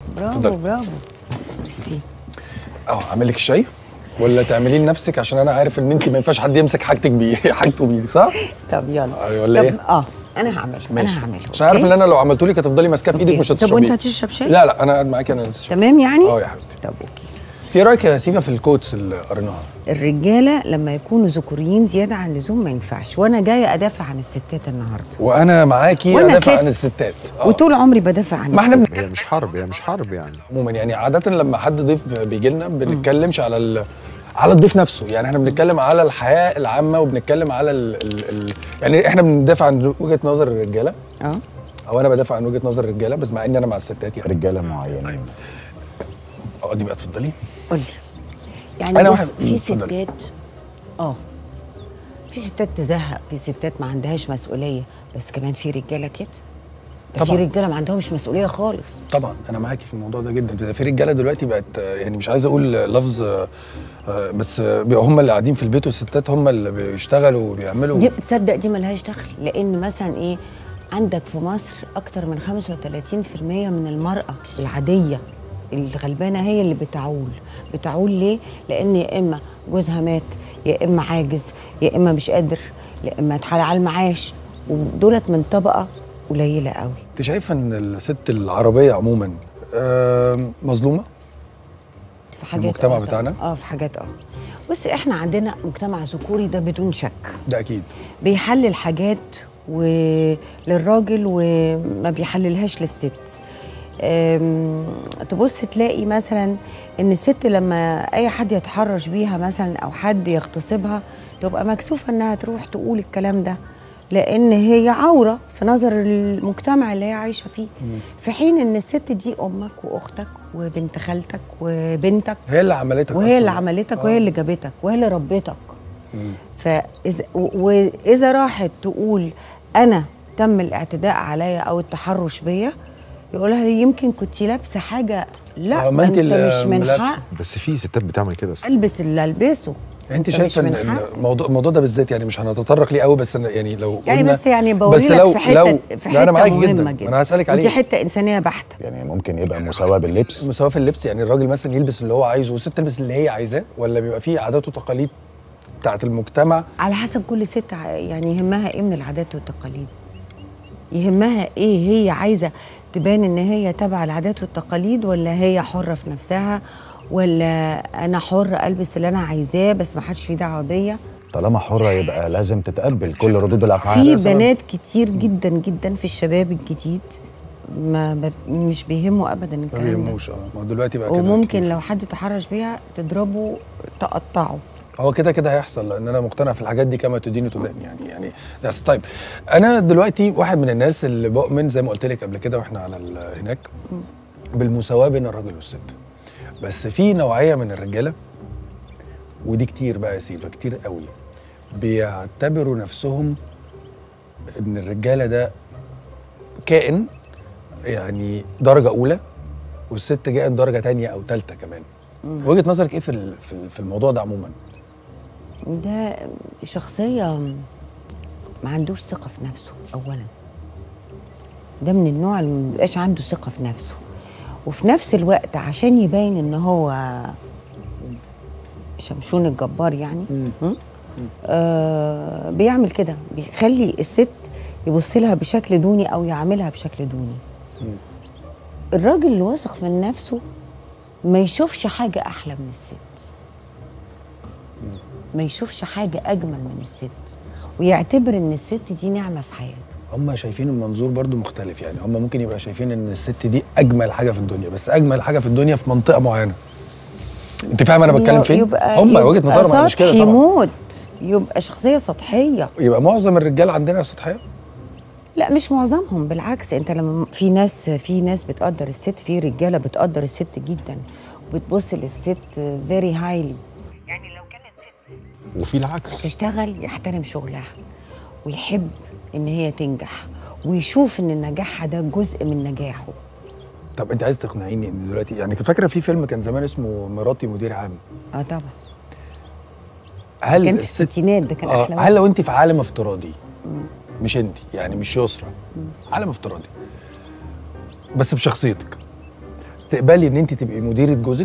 برافو اتفضلي. برافو ميرسي اه اعمل لك الشاي ولا تعمليه لنفسك عشان انا عارف ان انت ما ينفعش حد يمسك حاجتك بيه حاجته بايدك صح؟ طب يلا أيوة، ولا طب إيه؟ اه انا هعمله ماشي انا هعمله عشان عارف أوكي؟ ان انا لو عملته لك هتفضلي ماسكاه في ايدك أوكي. مش طب هتشربيه وانت هتشرب شاي؟ لا لا انا قاعد معاكي انا لسه تمام يعني؟ اه يا حبيبتي طب اوكي ايه رايك يا سيفا في الكوتس اللي قريناها؟ الرجاله لما يكونوا ذكوريين زياده عن اللزوم ما ينفعش وانا جايه ادافع عن الستات النهارده وانا معاكي وأنا ادافع ست. عن الستات آه. وطول عمري بدافع عن ما احنا الستات. بن- هي مش حرب هي مش حرب يعني عموما يعني عاده لما حد ضيف بيجي لنا بنتكلمش على ال... على الضيف نفسه يعني احنا بنتكلم على الحياه العامه وبنتكلم على ال... ال... ال... يعني احنا بندافع عن وجهه نظر الرجاله اه او انا بدافع عن وجهه نظر الرجاله بس مع اني انا مع الستات يعني رجاله معينين اقعدي بقى اتفضلي قول لي. يعني أنا بص واحد- في اتفضلي. ستات اه في ستات تزهق في ستات ما عندهاش مسؤوليه بس كمان في رجاله كده ده في طبعاً. رجاله ما عندهمش مسؤوليه خالص طبعا انا معاكي في الموضوع ده جدا ده في رجاله دلوقتي بقت آه، يعني مش عايز اقول لفظ آه، آه، بس آه، بيبقوا هم اللي قاعدين في البيت والستات هم اللي بيشتغلوا وبيعملوا دي تصدق دي ملهاش دخل لان مثلا ايه عندك في مصر اكتر من 35% من المراه العاديه الغلبانه هي اللي بتعول بتعول ليه لان يا اما جوزها مات يا اما عاجز يا اما مش قادر يا اما اتحال على المعاش ودولت من طبقه قليله قوي انت شايفه ان الست العربيه عموما آه، مظلومه في حاجات المجتمع آه طبعاً. بتاعنا؟ اه في حاجات اه بص احنا عندنا مجتمع ذكوري ده بدون شك ده اكيد بيحلل حاجات وللراجل وما بيحللهاش للست أم، تبص تلاقي مثلا ان الست لما اي حد يتحرش بيها مثلا او حد يغتصبها تبقى مكسوفه انها تروح تقول الكلام ده لان هي عوره في نظر المجتمع اللي هي عايشه فيه في حين ان الست دي امك واختك وبنت خالتك وبنتك هي اللي عملتك وهي أصلاً. اللي عملتك آه. وهي اللي جابتك وهي اللي ربتك مم. فإذا و- واذا راحت تقول انا تم الاعتداء عليا او التحرش بيا يقولها لي يمكن كنت لابسه حاجه لا آه، ما ما أنت انت اللي مش من لابسة. حق بس في ستات بتعمل كده أصلاً. البس اللي البسه انت مش شايفه ان من إن حق. الموضوع الموضوع ده بالذات يعني مش هنتطرق ليه قوي بس أنا يعني لو يعني قلنا بس يعني بوري بس لك لو في حته لو في لا حته انا معاكي مهمه جدا جدا انا هسالك عليه دي حته انسانيه بحته يعني ممكن يبقى مساواه باللبس مساواه في اللبس يعني الراجل مثلا يلبس اللي هو عايزه والست تلبس اللي هي عايزاه ولا بيبقى فيه عادات وتقاليد بتاعت المجتمع على حسب كل ست ع- يعني يهمها ايه من العادات والتقاليد يهمها ايه هي عايزه تبان ان هي تبع العادات والتقاليد ولا هي حره في نفسها ولا انا حره البس اللي انا عايزاه بس ما حدش ليه دعوه بيا طالما حره يبقى لازم تتقبل كل ردود الافعال في مثلاً. بنات كتير جدا جدا في الشباب الجديد ما ب- مش بيهموا ابدا ما الكلام ده بيهموش اه ما هو دلوقتي بقى كده وممكن كتير. لو حد تحرش بيها تضربه تقطعه هو كده كده هيحصل لان انا مقتنع في الحاجات دي كما تدين تدان يعني يعني بس طيب انا دلوقتي واحد من الناس اللي بؤمن زي ما قلت لك قبل كده واحنا على ال- هناك بالمساواه بين الراجل والست بس في نوعيه من الرجاله ودي كتير بقى يا سيلفا كتير قوي بيعتبروا نفسهم ان الرجاله ده كائن يعني درجه اولى والست كائن درجه تانية او ثالثه كمان وجهه نظرك ايه في ال- في ال- في الموضوع ده عموما ده شخصية ما عندوش ثقة في نفسه أولا ده من النوع اللي ما بيبقاش عنده ثقة في نفسه وفي نفس الوقت عشان يبين إن هو شمشون الجبار يعني م? آه بيعمل كده بيخلي الست يبص لها بشكل دوني أو يعاملها بشكل دوني الراجل اللي واثق من نفسه ما يشوفش حاجة أحلى من الست ما يشوفش حاجة أجمل من الست ويعتبر إن الست دي نعمة في حياته هم شايفين المنظور برضو مختلف يعني هم ممكن يبقى شايفين ان الست دي اجمل حاجه في الدنيا بس اجمل حاجه في الدنيا في منطقه معينه انت فاهم انا بتكلم فين يبقى هم يبقى وجهه نظرهم مش كده سطحي طبعا موت يبقى شخصية سطحية يبقى معظم الرجال عندنا سطحيه لا مش معظمهم بالعكس انت لما في ناس في ناس بتقدر الست في رجاله بتقدر الست جدا وبتبص للست فيري هايلي يعني لو كانت ست وفي العكس تشتغل يحترم شغلها ويحب ان هي تنجح ويشوف ان نجاحها ده جزء من نجاحه طب انت عايز تقنعيني ان دلوقتي يعني كنت فاكره في فيلم كان زمان اسمه مراتي مدير عام اه طبعا هل كان في الست الستينات ده كان آه احلى هل وقت. لو انت في عالم افتراضي مش انت يعني مش يسرا عالم افتراضي بس بشخصيتك تقبلي ان انت تبقي مديره جوزك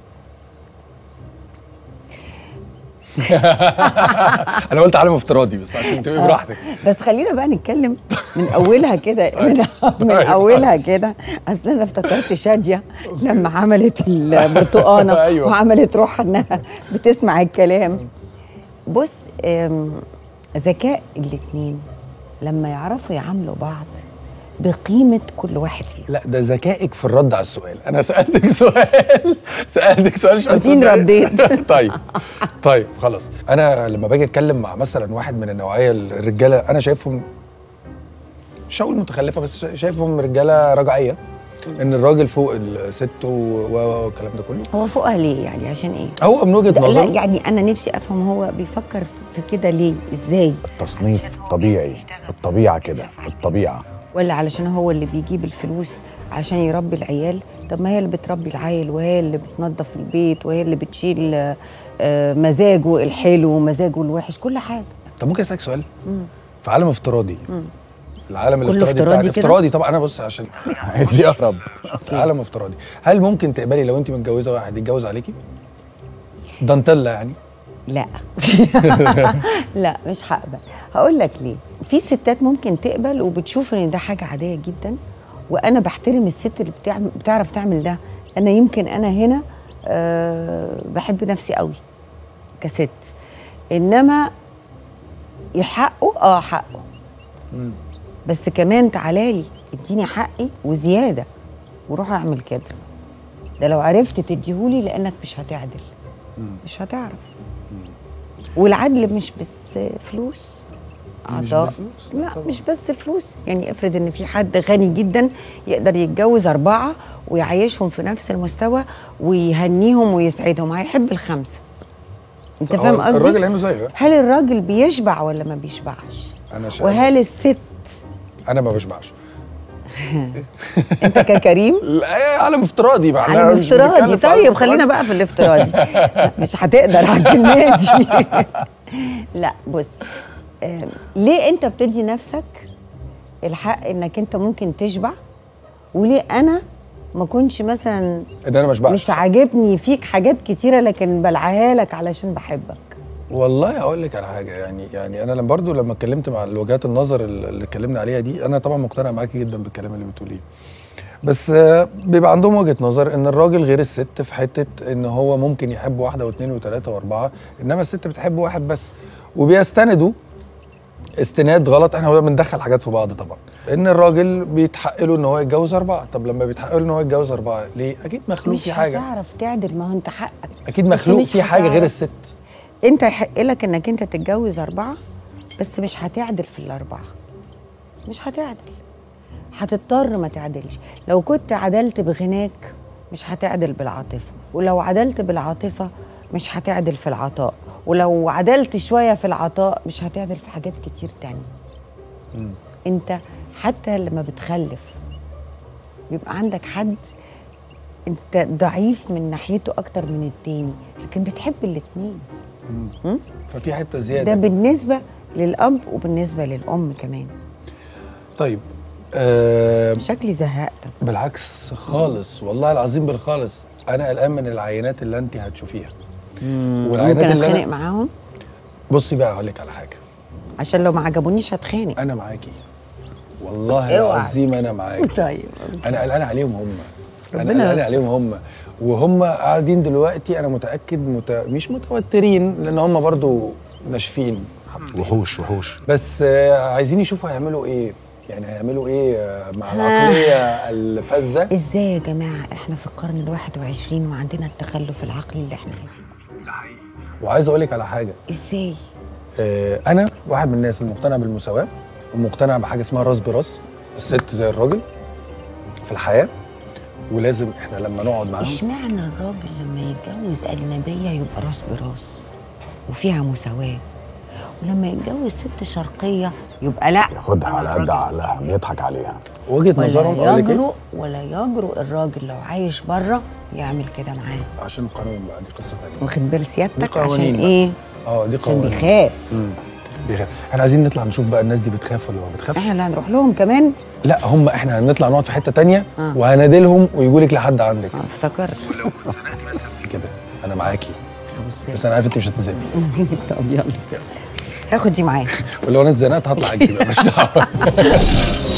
انا قلت عالم افتراضي بس عشان تبقي براحتك بس خلينا بقى نتكلم من اولها كده من, من طيب. اولها كده اصل انا افتكرت شاديه لما عملت البرتقانه أيوة. وعملت روحها انها بتسمع الكلام بص آم، ذكاء الاتنين لما يعرفوا يعاملوا بعض بقيمه كل واحد فيهم لا ده ذكائك في الرد على السؤال انا سالتك سؤال سالتك سؤال مش عارف روتين تصدقي. رديت. طيب طيب خلاص انا لما باجي اتكلم مع مثلا واحد من النوعيه الرجاله انا شايفهم مش هقول متخلفه بس شا- شايفهم رجاله رجعيه ان الراجل فوق الست و- و- والكلام ده كله هو فوقها ليه يعني عشان ايه هو من وجهه لا نظره يعني انا نفسي افهم هو بيفكر في كده ليه ازاي التصنيف طبيعي الطبيعه كده الطبيعه ولا علشان هو اللي بيجيب الفلوس عشان يربي العيال طب ما هي اللي بتربي العيل وهي اللي بتنظف البيت وهي اللي بتشيل آه، آه، مزاجه الحلو ومزاجه الوحش كل حاجه طب ممكن اسالك سؤال مم. في عالم افتراضي العالم كله الافتراضي افتراضي بتاعنا- كده؟ افتراضي طبعا انا بص عشان عايز يهرب عالم افتراضي هل ممكن تقبلي لو انت متجوزه واحد يتجوز عليكي دانتيلا يعني لا لا مش هقبل هقول لك ليه في ستات ممكن تقبل وبتشوف ان ده حاجه عاديه جدا وانا بحترم الست اللي بتعمل بتعرف تعمل ده انا يمكن انا هنا أه بحب نفسي قوي كست انما يحقه اه حقه مم. بس كمان تعالى لي اديني حقي وزياده وروح اعمل كده ده لو عرفت تديهولي لانك مش هتعدل مش هتعرف والعدل مش بس فلوس مش عطاء بفلوس، لا لا طبعاً. مش بس فلوس يعني افرض ان في حد غني جدا يقدر يتجوز اربعه ويعيشهم في نفس المستوى ويهنيهم ويسعدهم هيحب الخمسه انت هو فاهم الراجل قصدي عينه زيغه هل الراجل بيشبع ولا ما بيشبعش انا شايف وهل الست انا ما بشبعش انت ككريم لا عالم افتراضي بقى عالم افتراضي طيب خلينا بقى في الافتراضي مش هتقدر على الكلمه دي لا بص آم، ليه انت بتدي نفسك الحق انك انت ممكن تشبع وليه انا ما كنش مثلا ان انا ما بشبعش مش عاجبني فيك حاجات كتيره لكن بلعها لك علشان بحبك والله هقول لك على حاجه يعني يعني انا لما برضو لما اتكلمت مع وجهات النظر اللي اتكلمنا عليها دي انا طبعا مقتنع معاكي جدا بالكلام اللي بتقوليه بس آه، بيبقى عندهم وجهه نظر ان الراجل غير الست في حته ان هو ممكن يحب واحده واثنين وثلاثه واربعه انما الست بتحب واحد بس وبيستندوا استناد غلط احنا بندخل حاجات في بعض طبعا ان الراجل بيتحق له ان هو يتجوز اربعه طب لما بيتحق له ان هو يتجوز اربعه ليه اكيد مخلوق مش في حاجه هتعرف تعدل ما هو انت حقك اكيد بس مخلوق مش في حاجه غير هتعرف. الست انت يحق لك انك انت تتجوز اربعه بس مش هتعدل في الاربعه مش هتعدل هتضطر ما تعدلش لو كنت عدلت بغناك مش هتعدل بالعاطفه ولو عدلت بالعاطفه مش هتعدل في العطاء ولو عدلت شويه في العطاء مش هتعدل في حاجات كتير تانية مم. انت حتى لما بتخلف بيبقى عندك حد انت ضعيف من ناحيته اكتر من التاني لكن بتحب الاتنين مم؟ ففي حته ده زياده بالنسبه للاب وبالنسبه للام كمان طيب آه شكلي زهقتك بالعكس خالص والله العظيم بالخالص انا قلقان من العينات اللي انت هتشوفيها ممكن والعينات اللي اتخانق انا معاهم بصي بقى هقول لك على حاجه عشان لو ما عجبونيش هتخانق انا معاكي والله اوعى. العظيم انا معاكي طيب انا قلقان عليهم هم انا ربنا قلقان يستر. عليهم هم وهم قاعدين دلوقتي انا متاكد مت... مش متوترين لان هم برضو ناشفين وحوش وحوش بس آه، عايزين يشوفوا هيعملوا ايه يعني هيعملوا ايه آه، مع ها. العقليه الفذه ازاي يا جماعه احنا في القرن الواحد وعشرين وعندنا التخلف العقلي اللي احنا عايزينه وعايز اقول لك على حاجه ازاي آه، انا واحد من الناس المقتنع بالمساواه ومقتنع بحاجه اسمها راس براس الست زي الراجل في الحياه ولازم احنا لما نقعد معاهم اشمعنى الراجل لما يتجوز اجنبيه يبقى راس براس وفيها مساواه ولما يتجوز ست شرقيه يبقى لا ياخدها على قد عقلها ويضحك عليها وجهه نظرهم ولا اقول لك إيه؟ يجرؤ ولا يجرؤ الراجل لو عايش بره يعمل كده معاه عشان القانون بقى دي قصه ثانيه واخد بال دي سيادتك قوانين عشان بقى. ايه اه دي عشان قوانين بيخاف مم. بيخاف احنا عايزين نطلع نشوف بقى الناس دي بتخاف ولا ما بتخافش احنا اللي هنروح لهم كمان لا هم احنا هنطلع نقعد في حته تانية آه. وهنادلهم ويجوا لك لحد عندك اه افتكرت كده انا معاكي بص بس انا عارف انت مش هتزعلي طب يلا هاخد دي معايا ولو انا اتزنقت هطلع اجري بقى مش دعوه